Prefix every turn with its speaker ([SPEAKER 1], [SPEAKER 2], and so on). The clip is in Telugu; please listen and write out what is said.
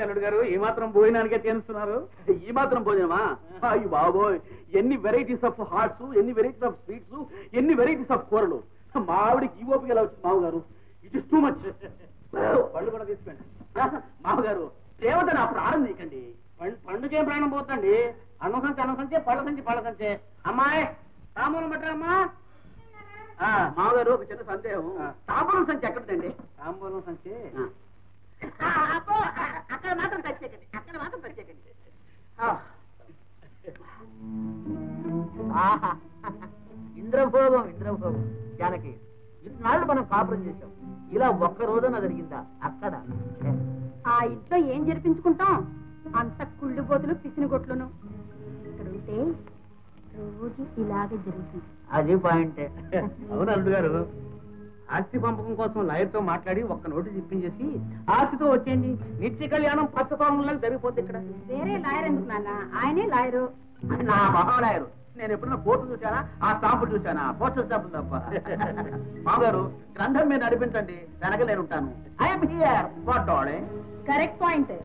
[SPEAKER 1] ఏమిటి అల్లుడు గారు ఈ మాత్రం భోజనానికే తీరుస్తున్నారు
[SPEAKER 2] ఈ మాత్రం భోజనమా అయ్యి బాబోయ్ ఎన్ని వెరైటీస్ ఆఫ్ హాట్స్ ఎన్ని వెరైటీస్ ఆఫ్ స్వీట్స్ ఎన్ని వెరైటీస్ ఆఫ్ కూరలు మా ఆవిడకి ఈ ఓపిక ఎలా వచ్చింది మామగారు ఇట్ ఇస్ టూ మచ్
[SPEAKER 1] పళ్ళు కూడా తీసుకోండి
[SPEAKER 2] మామగారు దేవతను అప్పుడు ఆనందించండి
[SPEAKER 1] పండుగ ప్రాణం పోతండి అన్నం సంచి అన్నం సంచి పళ్ళ సంచి పళ్ళ సంచి అమ్మాయి సామాను పట్టరమ్మా
[SPEAKER 2] ఆ, మామగారు ఒక చిన్న సందేహం
[SPEAKER 1] ఆ.
[SPEAKER 2] తాపడం సంచి ఎక్కడిదండి
[SPEAKER 1] తాంబూలం సంచి
[SPEAKER 2] అక్కడ మాత్రం తెచ్చేకండి అక్కడ మాత్రం తెచ్చేకండి
[SPEAKER 3] ఆహా. ఇంద్రభోగం ఇంద్రభోగం జానకి ఇన్నాళ్ళు మనం కాపురం చేశాం ఇలా ఒక్క రోజున జరిగిందా అక్కడ ఛే.
[SPEAKER 4] ఆ ఇంట్లో ఏం జరిపించుకుంటాం అంత కుళ్ళు బోతులు పిసినిగొట్లును ఇక్కడ ఉంటే రోజు ఇలాగే జరుగుతుంది
[SPEAKER 3] అది పాయింటే
[SPEAKER 1] అవును అల్లుడు గారు ఆస్తి పంపకం కోసం లాయర్తో మాట్లాడి ఒక్క నోటీస్ ఇప్పించేసి ఆస్తితో వచ్చేయండి నిత్య కళ్యాణం పచ్చతోరణంలో జరిగిపోతే ఇక్కడ
[SPEAKER 4] వేరే లాయర్ ఎందుకు నాన్న ఆయనే లాయరు
[SPEAKER 2] నా మహానాయరు నేను ఎప్పుడన్నా కోర్టు చూశానా ఆ స్టాంపులు చూశానా పోస్టల్ స్టాంపులు తప్ప మామగారు గ్రంథం మీద నడిపించండి వెనక నేను ఉంటాను I'm here what
[SPEAKER 4] correct point